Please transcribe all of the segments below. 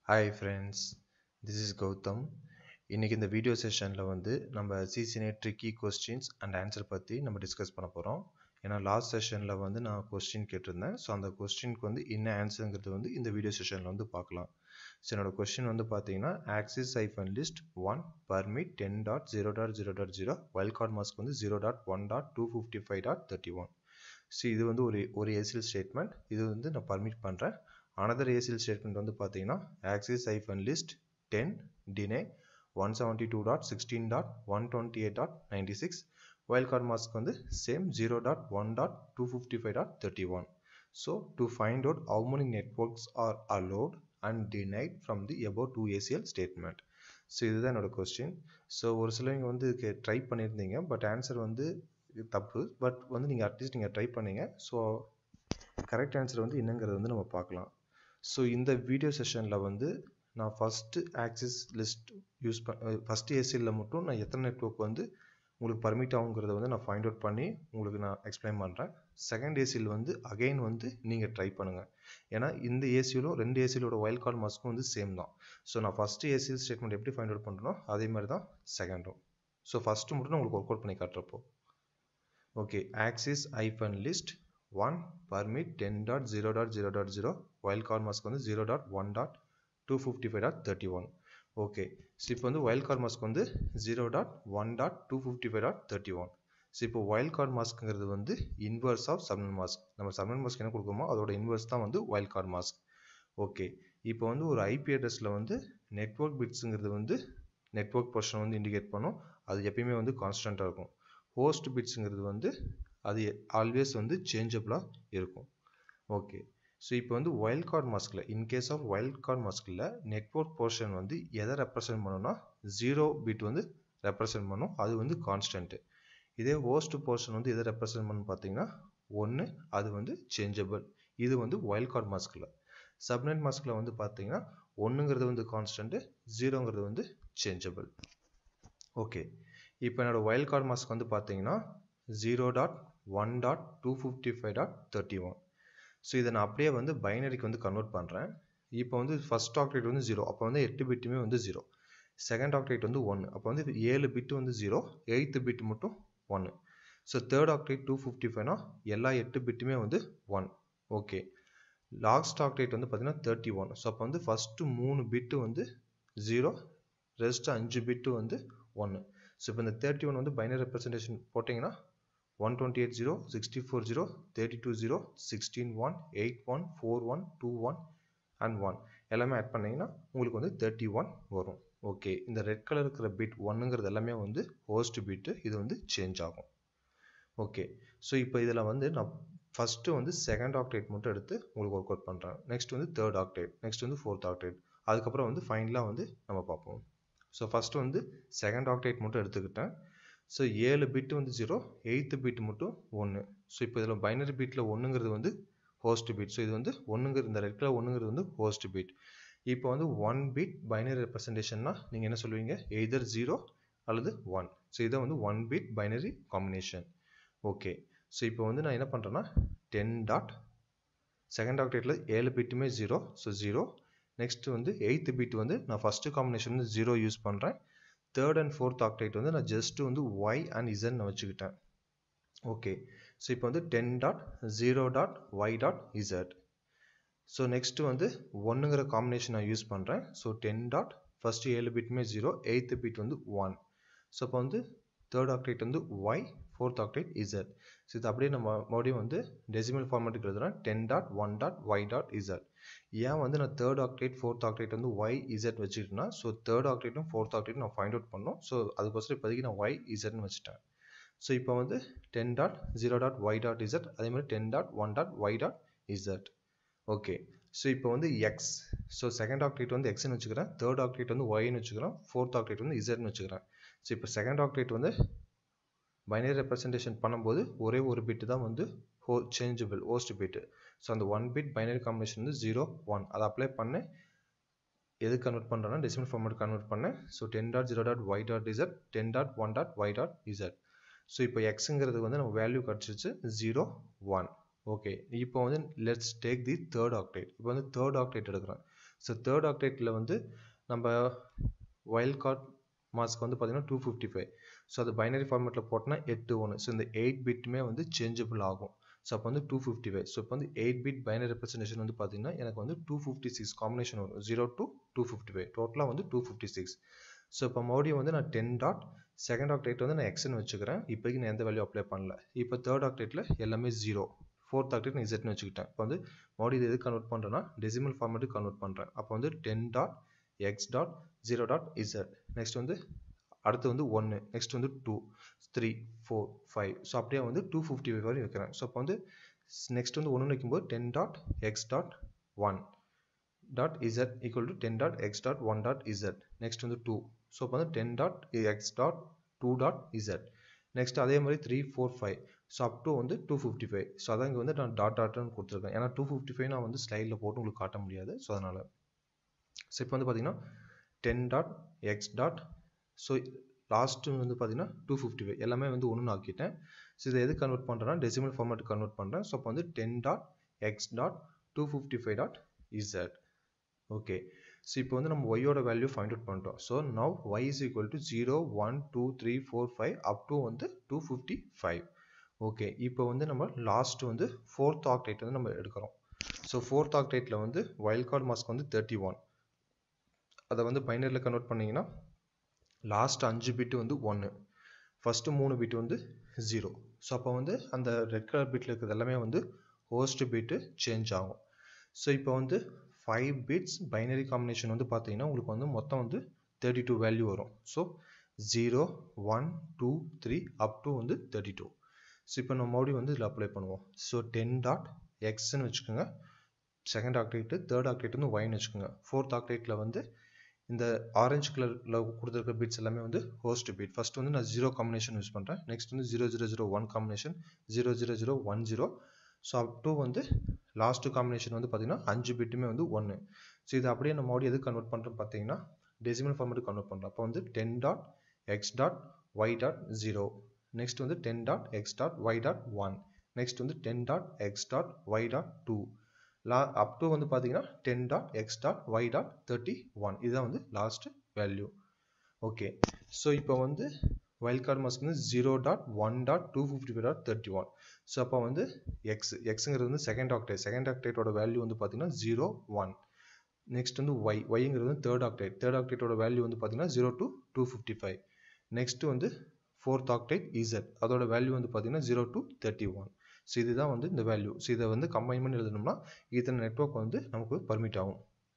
Hi friends this is Gautham இன்றைக்கி இந்த video செஷனில் வந்து நம்ம CCNA tricky questions and answer பற்றி நம்ம டிஸ்கஸ் பண்ண போகிறோம் ஏன்னா லாஸ்ட் செஷனில் வந்து நான் கொஸ்டின் கேட்டிருந்தேன் ஸோ அந்த கொஸ்டினுக்கு வந்து என்ன ஆன்சருங்கிறது வந்து இந்த வீடியோ செஷனில் வந்து பார்க்கலாம் ஸோ என்னோட கொஸ்டின் வந்து பார்த்தீங்கன்னா access hyphen list one permit ten dot zero dot zero dot zero wild card mask வந்து zero dot one dot two fifty five dot thirty one so இது வந்து ஒரு ஒரு ஏசிஎல் ஸ்டேட்மெண்ட் இது வந்து நான் பர்மிட் பண்ணுறேன் அனதர் ஏசிஎல் ஸ்டேட்மெண்ட் வந்து பார்த்தீங்கன்னா access hyphen list ten டினே one seventy two dot sixteen dot one twenty eight dot ninety six wild card mask வந்து same zero dot one dot two fifty five dot thirty one so to find out how many networks are allowed and denied from the above two ACL statement so இதுதான் என்னோட question so ஒரு சிலவங்க வந்து இதுக்கு try பண்ணியிருந்தீங்க but answer வந்து இது தப்பு பட் வந்து நீங்கள் அட்லீஸ்ட் நீங்கள் ட்ரை பண்ணீங்க ஸோ கரெக்ட் ஆன்சர் வந்து என்னங்கிறது வந்து நம்ம பார்க்கலாம் ஸோ இந்த வீடியோ செஷனில் வந்து நான் ஃபஸ்ட்டு ஆக்சிஸ் லிஸ்ட் யூஸ் பண்ண ஃபஸ்ட்டு ஏசியில் மட்டும் நான் எத்தனை நெட்ஒர்க் வந்து உங்களுக்கு பர்மிட் ஆகுங்கிறத வந்து நான் ஃபைண்ட் அவுட் பண்ணி உங்களுக்கு நான் எக்ஸ்பிளைன் பண்ணுறேன் செகண்ட் ஏசியில் வந்து அகைன் வந்து நீங்கள் ட்ரை பண்ணுங்கள் ஏன்னா இந்த ஏசியிலும் ரெண்டு ஏசியிலோட வைல்ட் கார்டு மாஸ்க்கும் வந்து சேம் தான் ஸோ நான் ஃபஸ்ட்டு ஏசியில் ஸ்டேட்மெண்ட் எப்படி ஃபைண்ட் அவுட் பண்ணுறோம் அதே மாதிரி தான் செகண்டும் ஸோ ஃபஸ்ட்டு மட்டும் நான் உங்களுக்கு ஒர்க் அவுட் பண்ணி காட்டுறப்போ okay access hyphen list one permit ten dot zero dot zero dot zero wild card mask வந்து zero dot one dot two fifty five dot thirty one okay so இப்போ வந்து wild card mask வந்து zero dot one dot two fifty five dot thirty one so இப்போ wildcard மாஸ்க்குங்கிறது வந்து inverse of சப்னல் mask நம்ம சப்னல் mask என்ன கொடுக்குமோ அதோட இன்வர்ஸ் தான் வந்து வைல்ட் கார்ட் மாஸ்க் ஓகே இப்போ வந்து ஒரு ஐபி அட்ரஸில் வந்து நெட்ஒர்க் பிட்ஸுங்கிறது வந்து நெட்ஒர்க் போர்ஷன் வந்து இண்டிகேட் பண்ணும் அது எப்பயுமே வந்து கான்ஸ்டண்ட்டாக இருக்கும் ஹோஸ்ட் பிட்ஸுங்கிறது வந்து அது ஆல்வேஸ் வந்து சேஞ்சபிளாக இருக்கும் ஓகே ஸோ இப்போ வந்து வைல்ட் கார்ட் மாஸ்கில் இன்கேஸ் ஆஃப் வைல்ட் கார்ட் மாஸ்கில் நெட்ஒர்க் போர்ஷன் வந்து எதை ரெப்ரசன்ட் பண்ணுன்னா ஜீரோ பிட் வந்து ரெப்ரசன்ட் பண்ணும் அது வந்து கான்ஸ்டன்ட்டு இதே ஹோஸ்ட் போர்ஷன் வந்து எதை ரெப்ரசன்ட் பண்ணு பார்த்தீங்கன்னா ஒன்று அது வந்து சேஞ்சபிள் இது வந்து வைல்ட் கார்ட் மாஸ்கில் சப்நெட் மாஸ்கில் வந்து பார்த்தீங்கன்னா ஒன்றுங்கிறது வந்து கான்ஸ்டன்ட்டு ஜீரோங்கிறது வந்து சேஞ்சபிள் ஓகே இப்போ என்னோடய வைல்ட் கார்ட் மாஸ்க் வந்து பார்த்தீங்கன்னா zero dot one dot two fifty five dot thirty one so இதை நான் அப்படியே வந்து பைனரிக்கு வந்து கன்வெர்ட் பண்ணுறேன் இப்போ வந்து ஃபஸ்ட் ஆக்டேட் வந்து ஜீரோ அப்போ வந்து எட்டு பிட்டுமே வந்து ஜீரோ செகண்ட் ஆக்டேட் வந்து ஒன்று அப்போ வந்து ஏழு பிட்டு வந்து ஜீரோ எயித்து பிட் மட்டும் ஒன்று so third octet two fifty ஃபைவ்னா எல்லா எட்டு பிட்டுமே வந்து ஒன் ஓகே லாஸ்ட் ஆக்டேட் வந்து பார்த்தீங்கன்னா தேர்ட்டி ஒன் ஸோ அப்போ வந்து ஃபஸ்ட்டு மூணு பிட்டு வந்து ஜீரோ ரெஸ்ட் அஞ்சு பிட்டு வந்து ஒன்று ஸோ இப்போ இந்த தேர்ட்டி ஒன் வந்து பைனரி ரெப்ரஸன்டேஷன் போட்டிங்கன்னா one twenty eight zero sixty four zero thirty two zero sixteen one eight one four one two one and one எல்லாமே ஆட் பண்ணிங்கன்னா உங்களுக்கு வந்து தேர்ட்டி ஒன் வரும் ஓகே இந்த ரெட் கலர் இருக்கிற பிட் ஒன்னுங்கிறது எல்லாமே வந்து ஹோஸ்ட் பிட்டு இது வந்து சேஞ்ச் ஆகும் ஓகே ஸோ இப்போ இதில் வந்து நான் ஃபஸ்ட்டு வந்து செகண்ட் ஆக்டேட் மட்டும் எடுத்து உங்களுக்கு ஒர்க் அவுட் பண்ணுறேன் நெக்ஸ்ட் வந்து தேர்ட் ஆக்டேட் நெக்ஸ்ட் வந்து ஃபோர்த் ஆக்டேட் அதுக்கப்புறம் வந்து ஃபைனலாக வந்து நம்ம பார்ப்போம் ஸோ ஃபஸ்ட்டு வந்து செகண்ட் ஆக்டேட் மட்டும் எடுத்துக்கிட்டேன் ஸோ ஏழு பிட்டு வந்து ஜீரோ எயித்து பிட் மட்டும் ஒன்று ஸோ இப்போ இதில் பைனரி பிட்டில் ஒன்றுங்கிறது வந்து ஹோஸ்ட் பிட் ஸோ இது வந்து ஒன்றுங்கிறது இந்த ரெட் கலர் ஒன்றுங்கிறது வந்து ஹோஸ்ட் பிட் இப்போ வந்து ஒன் பிட் பைனரி ரெப்ரசன்டேஷன்னா நீங்கள் என்ன சொல்லுவீங்க எய்தர் ஜீரோ அல்லது ஒன் ஸோ இதை வந்து one bit binary combination okay so இப்போ வந்து நான் என்ன பண்ணுறேன்னா டென் டாட் செகண்ட் ஆக்டேட்டில் ஏழு பிட்டுமே ஜீரோ ஸோ ஜீரோ நெக்ஸ்ட் வந்து எயித்து பிட் வந்து நான் ஃபஸ்ட்டு காம்பினேஷன் வந்து ஜீரோ யூஸ் பண்ணுறேன் தேர்ட் அண்ட் ஃபோர்த் ஆக்டேட் வந்து நான் ஜஸ்ட்டு வந்து ஒய் அண்ட் இசன் நான் வச்சுக்கிட்டேன் ஓகே ஸோ இப்போ வந்து ten dot zero dot Y dot Z so next வந்து ஒன்றுங்கிற காம்பினேஷன் நான் யூஸ் பண்ணுறேன் ஸோ டென் டாட் ஃபஸ்ட்டு ஏழு பிட்டுமே ஜீரோ எயித்து பிட் வந்து ஒன் ஸோ அப்போ வந்து தேர்ட் ஆக்டேட் வந்து Y fourth octet Z so இது அப்படியே நம்ம மறுபடியும் வந்து டெசிமல் ஃபார்மேட்டுக்கு எழுதுறேன் ten dot one dot Y dot Z ஏன் வந்து நான் தேர்ட் ஆக்டேட் ஃபோர்த் ஆக்டேட் வந்து ஒய் இசட் வச்சுக்கிட்டேன்னா ஸோ தேர்ட் ஆக்டேட்டும் ஃபோர்த் ஆக்டேட்டும் நான் ஃபைண்ட் அவுட் பண்ணோம் ஸோ அதுக்கோசரம் இப்போதைக்கு நான் ஒய் இசட்னு வச்சுட்டேன் ஸோ இப்போ வந்து ten dot zero dot Y dot Z அதே மாதிரி ten dot one dot Y dot Z okay so இப்போ வந்து எக்ஸ் ஸோ செகண்ட் ஆக்டேட் வந்து எக்ஸ்னு வச்சுக்கிறேன் தேர்ட் ஆக்டேட் வந்து ஒய்னு வச்சுக்கிறேன் ஃபோர்த் ஆக்டேட் வந்து இசட்னு வச்சுக்கிறேன் ஸோ இப்போ செகண்ட் ஆக்டேட் வந்து பைனரி ரெப்ரசன்டேஷன் பண்ணும்போது ஒரே ஒரு பிட்டு தான் வந்து ஹோ சேஞ்சபிள் ஹோஸ்ட் பிட்டு ஸோ அந்த ஒன் பிட் பைனரி காம்பினேஷன் வந்து ஜீரோ ஒன் அதை அப்ளை பண்ணேன் எது கன்வெர்ட் பண்ணுறேன்னா டெசிமல் ஃபார்மேட் கன்வெர்ட் பண்ணேன் so ten dot zero dot Y dot Z ten dot one dot Y dot Z so இப்போ எக்ஸுங்கிறது வந்து நம்ம வேல்யூ கிடச்சிருச்சு ஜீரோ ஒன் ஓகே இப்போ வந்து let's take the third octet இப்போ வந்து தேர்ட் ஆக்டேட் எடுக்கிறேன் ஸோ தேர்ட் ஆக்டேட்டில் வந்து நம்ம வைல்ட் கார்ட் மாஸ்க்கு வந்து பார்த்தீங்கன்னா டூ ஃபிஃப்டி ஃபைவ் ஸோ அது பைனரி ஃபார்மேட்டில் போட்டோன்னா எட்டு ஒன்று ஸோ இந்த எயிட் பிட்டுமே வந்து சேஞ்சபிள் ஆகும் ஸோ அப்போ வந்து டூ ஃபிஃப்டி ஃபைவ் ஸோ இப்போ வந்து எயிட் பிட் பைனரி ரெப்ரஸன்டேஷன் வந்து பார்த்தீங்கன்னா எனக்கு வந்து டூ ஃபிஃப்டி சிக்ஸ் காம்பினேஷன் வரும் zero to two fifty five டோட்டலாக வந்து டூ ஃபிஃப்டி சிக்ஸ் ஸோ இப்போ மறுபடியும் வந்து நான் டென் டாட் செகண்ட் ஆக்டேட் வந்து நான் எக்ஸ்னு வச்சுக்கிறேன் இப்போதைக்கு நான் எந்த வேல்யூ அப்ளை பண்ணல இப்போ தேர்ட் ஆக்டேட்டில் எல்லாமே ஜீரோ ஃபோர்த் ஆக்டேட் நான் இசட்னு வச்சுக்கிட்டேன் இப்போ வந்து மறுபடியும் இது எது கன்வெர்ட் பண்ணுறேன்னா டெசிமல் ஃபார்மேட்டுக்கு கன்வெர்ட் பண்ணுறேன் அப்போ வந்து ten dot X dot zero dot Z next வந்து அடுத்து வந்து ஒன்று நெக்ஸ்ட் வந்து two three four five so அப்படியே வந்து டூ ஃபிஃப்டி ஃபைவ் வரையும் வைக்கிறேன் ஸோ அப்போ வந்து நெக்ஸ்ட் வந்து ஒன்று வைக்கும்போது ten dot X dot one dot Z equal to ten dot X dot one dot Z next வந்து டூ ஸோ அப்போ வந்து ten dot X dot two dot Z next அதே மாதிரி three four five so up to வந்து two fifty five so அதான் இங்கே வந்து நான் டாட் டாட்னு கொடுத்துருக்கேன் ஏன்னா டூ ஃபிஃப்டி ஃபைவ் நான் வந்து ஸ்லைடில் போட்டு உங்களுக்கு காட்ட முடியாது ஸோ அதனால் ஸோ இப்போ வந்து பார்த்தீங்கன்னா ten dot X dot so last வந்து பார்த்தீங்கன்னா டூ ஃபிஃப்டி ஃபைவ் எல்லாமே வந்து ஒன்று ஆக்கிட்டேன் ஸோ இதை எது கன்வெர்ட் பண்ணுறேன்னா டெசிமல் ஃபார்மேட் கன்வெர்ட் பண்ணுறேன் ஸோ அப்போ வந்து ten dot X dot two fifty five dot Z okay so இப்போ வந்து நம்ம ஒய்யோட வேல்யூ ஃபைண்ட் அவுட் பண்ணிட்டோம் so now Y is equal to zero one two three four five up to வந்து two fifty five okay இப்போ வந்து நம்ம last வந்து ஃபோர்த் ஆக்டேட் வந்து நம்ம எடுக்கிறோம் ஸோ ஃபோர்த் ஆக்டேட்டில் வந்து வைல்ட் கார்டு மாஸ்க் வந்து தேர்ட்டி ஒன் அதை வந்து பைனரியில் கன்வெர்ட் பண்ணிங்கன்னா லாஸ்ட் அஞ்சு பிட்டு வந்து ஒன்று ஃபஸ்ட்டு மூணு பிட்டு வந்து ஜீரோ ஸோ அப்போ வந்து அந்த ரெட் கலர் பிட்டில் இருக்கிறது எல்லாமே வந்து ஹோஸ்ட் பிட்டு சேஞ்ச் ஆகும் ஸோ இப்போ வந்து ஃபைவ் பிட்ஸ் பைனரி காம்பினேஷன் வந்து பார்த்தீங்கன்னா உங்களுக்கு வந்து மொத்தம் வந்து தேர்ட்டி டூ வேல்யூ வரும் so zero one two three up to வந்து தேர்ட்டி டூ ஸோ இப்போ நம்ம மறுபடியும் வந்து இதில் அப்ளை பண்ணுவோம் ஸோ டென் டாட் எக்ஸ்ன்னு வச்சுக்கோங்க செகண்ட் ஆக்டேட்டு தேர்ட் ஆக்டேட் வந்து ஒய்னு வச்சுக்கோங்க ஃபோர்த் ஆக்டேட்டில் வந்து இந்த ஆரஞ்சு கலரில் கொடுத்துருக்க பிட்ஸ் எல்லாமே வந்து ஹோஸ்ட் பிட் ஃபர்ஸ்ட் வந்து நான் ஜீரோ காம்பினேஷன் யூஸ் பண்ணுறேன் நெக்ஸ்ட் வந்து zero zero zero one combination zero zero zero one zero so up to வந்து லாஸ்ட் காம்பினேஷன் வந்து பார்த்தீங்கன்னா அஞ்சு பிட்டுமே வந்து ஒன்று ஸோ இது அப்படியே நம்ம மறுபடியும் எது கன்வெர்ட் பண்ணுறோம் பார்த்தீங்கன்னா டெசிமல் ஃபார்மேட்டுக்கு கன்வெர்ட் பண்ணுறோம் அப்போ வந்து ten dot X dot Y dot zero next வந்து ten dot X dot Y dot one next வந்து ten dot X dot Y dot two லா அப் டு வந்து பார்த்தீங்கன்னா ten dot X dot Y dot thirty one இதுதான் வந்து last value okay so இப்போ வந்து wild card mask வந்து zero dot one dot two fifty five dot thirty one so அப்போ வந்து எக்ஸ் எக்ஸுங்கிறது வந்து செகண்ட் ஆக்டேட் செகண்ட் ஆக்டேட்டோட வேல்யூ வந்து பார்த்தீங்கன்னா ஜீரோ ஒன் நெக்ஸ்ட் வந்து ஒய் ஒய்ங்கிறது வந்து தேர்ட் ஆக்டேட் தேர்ட் ஆக்டேட்டோட வேல்யூ வந்து பார்த்தீங்கன்னா zero to two fifty five next வந்து ஃபோர்த் ஆக்டேட் இசட் அதோட வேல்யூ வந்து பார்த்தீங்கன்னா zero to thirty one so இதுதான் வந்து இந்த வேல்யூ ஸோ இதை வந்து கம்பைன் பண்ணி எழுதணும்னா இத்தனை நெட்ஒர்க் வந்து நமக்கு பர்மிட் ஆகும்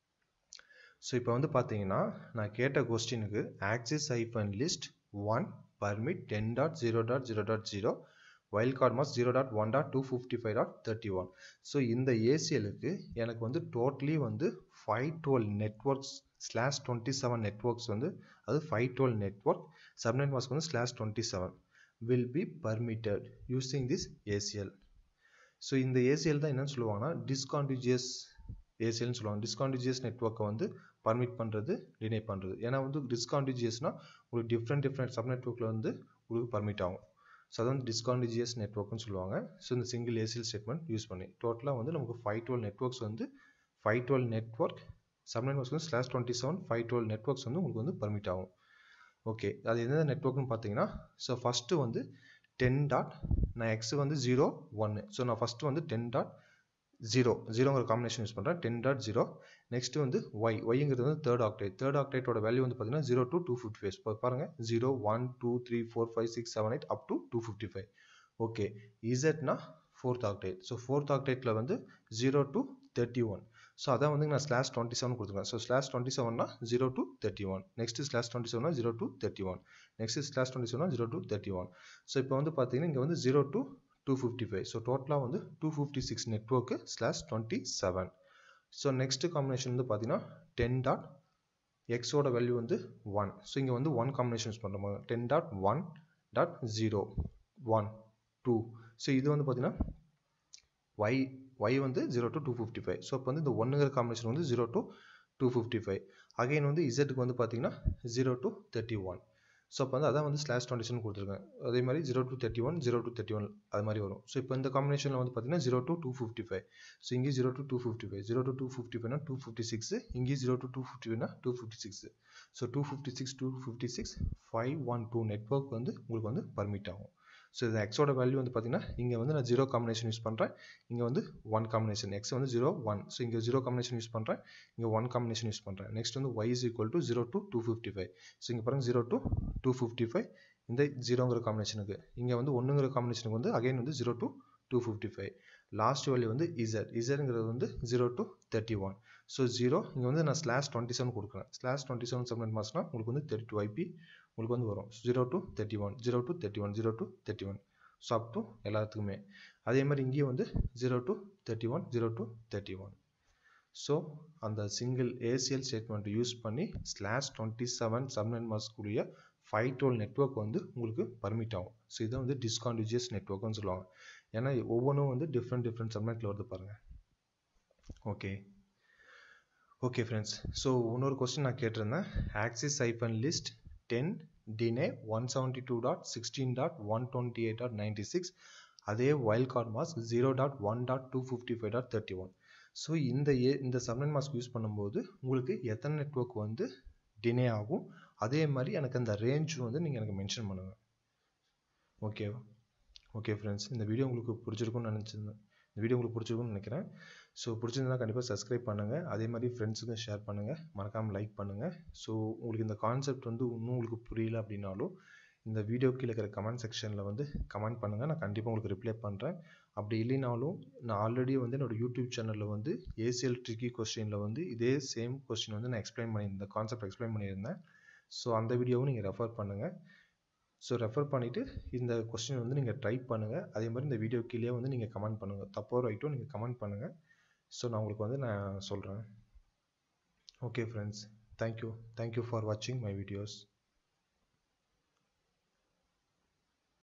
ஸோ இப்போ வந்து பார்த்தீங்கன்னா நான் கேட்ட கொஸ்டினுக்கு access hyphen list one permit ten dot zero dot zero dot zero wild card mask zero dot one dot two fifty five dot thirty one so இந்த ஏசிஎலுக்கு எனக்கு வந்து டோட்டலி வந்து five twelve networks slash twenty seven networks வந்து அது five twelve network subnet mask வந்து slash twenty seven will be permitted using this ACL. So இந்த ACL தான் என்னன்னு சொல்லுவாங்கன்னா டிஸ்கான்டிஜியஸ் ஏசிஎல்னு சொல்லுவாங்க டிஸ்கான்டிஜியஸ் நெட்ஒர்க்கை வந்து பர்மிட் பண்ணுறது டினை பண்ணுறது ஏன்னா வந்து டிஸ்கான்டிஜியஸ்னால் உங்களுக்கு டிஃப்ரெண்ட் டிஃப்ரெண்ட் சப் நெட்ஒர்க்கில் வந்து உங்களுக்கு பர்மிட் ஆகும் ஸோ அது வந்து டிஸ்கான்டிஜியஸ் நெட்ஒர்க்னு சொல்லுவாங்க ஸோ இந்த சிங்கிள் ஏசிஎல் ஸ்டேட்மெண்ட் யூஸ் பண்ணி டோட்டலாக வந்து நமக்கு ஃபைவ் டுவெல் நெட்ஒர்க்ஸ் வந்து five twelve network sub networks வந்து slash twenty seven five twelve networks வந்து உங்களுக்கு வந்து பர்மிட் ஆகும் ஓகே அது எந்த நெட்ஒர்க்னு பார்த்தீங்கன்னா ஸோ ஃபஸ்ட்டு வந்து டென் டாட் நான் எக்ஸ் வந்து ஜீரோ ஒன்று ஸோ நான் ஃபஸ்ட்டு வந்து டென் டாட் ஜீரோ ஜீரோங்கிற காம்பினேஷன் யூஸ் பண்ணுறேன் டென் டாட் ஜீரோ நெக்ஸ்ட் வந்து ஒய் ஒய்ங்கிறது வந்து தேர்ட் ஆக்டேட் தேர்ட் ஆக்டேட்டோட வேல்யூ வந்து பார்த்தீங்கன்னா zero to two fifty five இப்போ பாருங்கள் zero one two three four five six seven eight up to two fifty five okay இசட்னா ஃபோர்த் ஆக்டேட் ஸோ ஃபோர்த் ஆக்டேட்டில் வந்து zero to thirty one so அதான் வந்து நான் ஸ்லாஷ் டுவெண்ட்டி செவன் கொடுத்துருக்கேன் so slash twenty செவன்னா zero to thirty one next slash twenty செவனா zero to thirty one next slash twenty செவனா zero to thirty one so இப்போ வந்து பார்த்தீங்கன்னா இங்கே வந்து zero to two fifty five so டோட்டலாக வந்து two fifty six network slash twenty seven so next combination வந்து பார்த்தீங்கன்னா டென் டாட் எக்ஸோட வேல்யூ வந்து ஒன் ஸோ இங்கே வந்து ஒன் காம்பினேஷன் யூஸ் பண்ணுறோம் ten dot one dot zero one two so இது வந்து பார்த்தீங்கன்னா ஒய் ஒய் வந்து zero to two fifty five so இப்போ வந்து இந்த ஒன்றுங்கிற காம்பினேஷன் வந்து zero to two fifty five again வந்து இசட்டுக்கு வந்து பார்த்தீங்கன்னா zero to thirty one so அப்போ வந்து அதான் வந்து ஸ்லாஷ் டுவெண்ட்டி செவன் கொடுத்துருக்கேன் அதே மாதிரி zero to thirty one zero to thirty one அது மாதிரி வரும் ஸோ இப்போ இந்த காம்பினேஷனில் வந்து பார்த்தீங்கன்னா zero to two fifty five so இங்கே zero to two fifty five zero to two fifty ஃபைவ்னா டூ ஃபிஃப்டி சிக்ஸ் இங்கே ஜீரோ டூ டூ ஃபிஃப்டி ஃபைவ்னா two fifty six so two fifty six two fifty six five one two network வந்து உங்களுக்கு வந்து permit ஆகும் so இது எக்ஸோட value வந்து பார்த்தீங்கன்னா இங்கே வந்து நான் ஜீரோ காம்பினேஷன் யூஸ் பண்ணுறேன் இங்கே வந்து ஒன் காம்பினேஷன் எக்ஸ் வந்து ஜீரோ ஒன் ஸோ இங்கே ஜீரோ காம்பினேஷன் யூஸ் பண்ணுறேன் இங்கே ஒன் காம்பினேஷன் யூஸ் பண்ணுறேன் நெக்ஸ்ட் வந்து Y is equal to zero to two fifty five so இங்கே பாருங்கள் zero to two fifty five இந்த ஜீரோங்கிற காம்பினேஷனுக்கு இங்கே வந்து ஒன்றுங்கிற காம்பினேஷனுக்கு வந்து அகைன் வந்து zero to two fifty five last value வந்து இசட் இசட்ங்கிறது வந்து zero to thirty one so zero இங்கே வந்து நான் ஸ்லாஷ் டுவெண்ட்டி செவன் கொடுக்குறேன் ஸ்லாஷ் டுவெண்ட்டி செவன் சப்னெட் மாஸ்னா உங்களுக்கு வந்து தேர்ட்டி டூ ஐபி உங்களுக்கு வந்து வரும் zero to thirty one zero to thirty one zero to thirty one so up to எல்லாத்துக்குமே அதே மாதிரி இங்கேயும் வந்து zero to thirty one zero to thirty one so அந்த சிங்கிள் ஏசிஎல் ஸ்டேட்மெண்ட் யூஸ் பண்ணி ஸ்லாஷ் டுவெண்ட்டி செவன் சப்னெட் மாஸ்க்குரிய five twelve network வந்து உங்களுக்கு பர்மிட் ஆகும் ஸோ இதை வந்து டிஸ்காண்டிஜியஸ் நெட்ஒர்க்னு சொல்லுவாங்க ஏன்னா ஒவ்வொன்றும் வந்து டிஃப்ரெண்ட் டிஃப்ரெண்ட் சப்னெட்டில் வருது பாருங்கள் ஓகே ஓகே ஃப்ரெண்ட்ஸ் ஸோ இன்னொரு கொஸ்டின் நான் கேட்டிருந்தேன் access hyphen list ten டினே one seventy two dot sixteen dot one twenty eight dot ninety six அதே wild card mask zero dot one dot two fifty five dot thirty one so இந்த ஏ இந்த subnet mask use பண்ணும்போது உங்களுக்கு எத்தனை network வந்து டினே ஆகும் அதே மாதிரி எனக்கு அந்த ரேஞ்ச் வந்து நீங்கள் எனக்கு மென்ஷன் பண்ணுங்கள் ஓகேவா ஓகே ஃப்ரெண்ட்ஸ் இந்த வீடியோ உங்களுக்கு பிடிச்சிருக்கும்னு நினச்சிருந்தேன் இந்த வீடியோ உங்களுக்கு பிடிச்சிருக்கும்னு நினைக்கிறேன் ஸோ பிடிச்சிருந்தா கண்டிப்பாக சப்ஸ்கிரைப் பண்ணுங்கள் அதே மாதிரி ஃப்ரெண்ட்ஸுக்கும் ஷேர் பண்ணுங்கள் மறக்காமல் லைக் பண்ணுங்கள் ஸோ உங்களுக்கு இந்த கான்செப்ட் வந்து இன்னும் உங்களுக்கு புரியல அப்படின்னாலும் இந்த வீடியோ கீழே இருக்கிற கமெண்ட் செக்ஷனில் வந்து கமெண்ட் பண்ணுங்கள் நான் கண்டிப்பாக உங்களுக்கு ரிப்ளை பண்ணுறேன் அப்படி இல்லைனாலும் நான் ஆல்ரெடி வந்து என்னோடய யூடியூப் சேனலில் வந்து ஏசிஎல் ட்ரிக்கி கொஸ்டினில் வந்து இதே சேம் கொஸ்டின் வந்து நான் எக்ஸ்பிளைன் பண்ணியிருந்தேன் கான்செப்ட் எக்ஸ்பிளைன் பண்ணியிருந்தேன் ஸோ அந்த வீடியோவும் நீங்கள் ரெஃபர் பண்ணுங்கள் ஸோ ரெஃபர் பண்ணிவிட்டு இந்த கொஸ்டின் வந்து நீங்கள் ட்ரை பண்ணுங்கள் அதே மாதிரி இந்த வீடியோ கீழே வந்து நீங்கள் கமெண்ட் பண்ணுங்கள் தப்போ ரைட்டோ நீங்கள் கமெண்ட் பண்ணுங்கள் ஸோ நான் உங்களுக்கு வந்து நான் சொல்கிறேன் okay friends thank you thank you for வாட்சிங் மை வீடியோஸ்